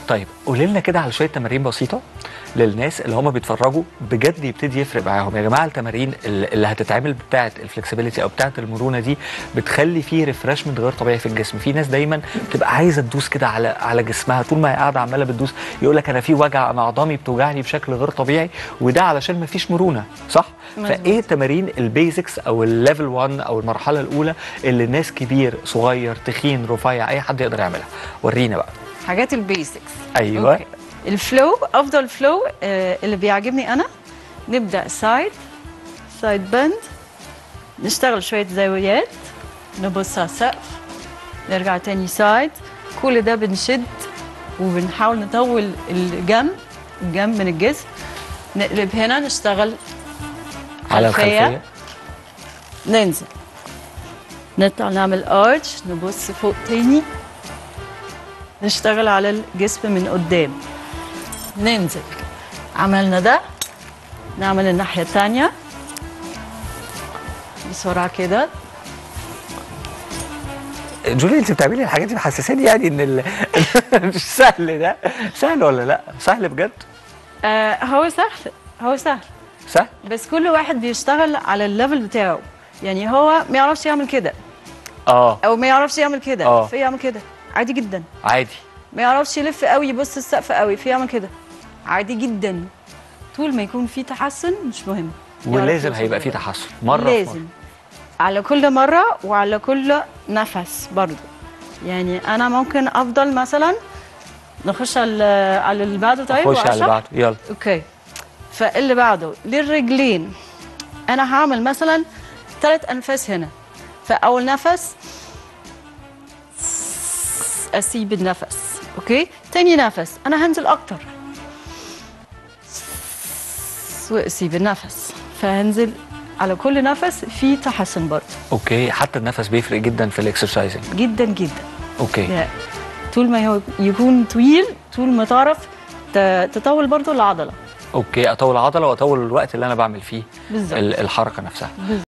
طيب قولي لنا كده على شويه تمارين بسيطه للناس اللي هم بيتفرجوا بجد يبتدي يفرق معاهم يا جماعه التمارين اللي اللي هتتعمل بتاعه الفلكسبيليتي او بتاعه المرونه دي بتخلي فيه ريفرشمنت غير طبيعي في الجسم في ناس دايما بتبقى عايزه تدوس كده على على جسمها طول ما هي قاعده عماله بتدوس يقول لك انا في وجع انا عظامي بتوجعني بشكل غير طبيعي وده علشان ما فيش مرونه صح مظبوط. فايه تمارين البيزكس او الليفل 1 او المرحله الاولى اللي الناس كبير صغير تخين رفيع اي حد يقدر يعملها ورينا بقى حاجات البيسكس ايوه أوكي. الفلو افضل فلو آه اللي بيعجبني انا نبدا سايد سايد بند نشتغل شويه زاويات نبص على السقف نرجع تاني سايد كل ده بنشد وبنحاول نطول الجنب الجنب من الجسم نقلب هنا نشتغل على خلفية. الخلفيه ننزل نطلع نعمل ارش نبص فوق تاني نشتغل على الجسم من قدام ننزل عملنا ده نعمل الناحية التانية بسرعة كده جولي انت بتعملي الحاجات دي محسساني يعني ان ال... مش سهل ده سهل ولا لا سهل بجد آه هو سهل هو سهل سهل بس كل واحد بيشتغل على الليفل بتاعه يعني هو ما يعرفش يعمل كده اه او ما يعرفش يعمل كده آه. فيعمل كده عادي جدا عادي ما يعرفش يلف قوي يبص السقف قوي فيعمل كده عادي جدا طول ما يكون في تحسن مش مهم يعرف ولازم يوصل هيبقى في لده. تحسن مره في لازم مرة. على كل مرة وعلى كل نفس برضو يعني أنا ممكن أفضل مثلا نخش على على اللي بعده طيب خش على اللي وأشرح؟ بعده يلا أوكي فاللي بعده للرجلين أنا هعمل مثلا ثلاث أنفاس هنا فأول نفس أسيب النفس أوكي تاني نفس أنا هنزل أكتر وأسيب النفس فهنزل على كل نفس في تحسن برضه اوكي حتى النفس بيفرق جدا في الاكسرسايزنج جدا جدا اوكي يعني طول ما هو يكون طويل طول ما تعرف ت- تطول برضه العضله اوكي اطول عضله واطول الوقت اللي انا بعمل فيه بالظبط ال- الحركه نفسها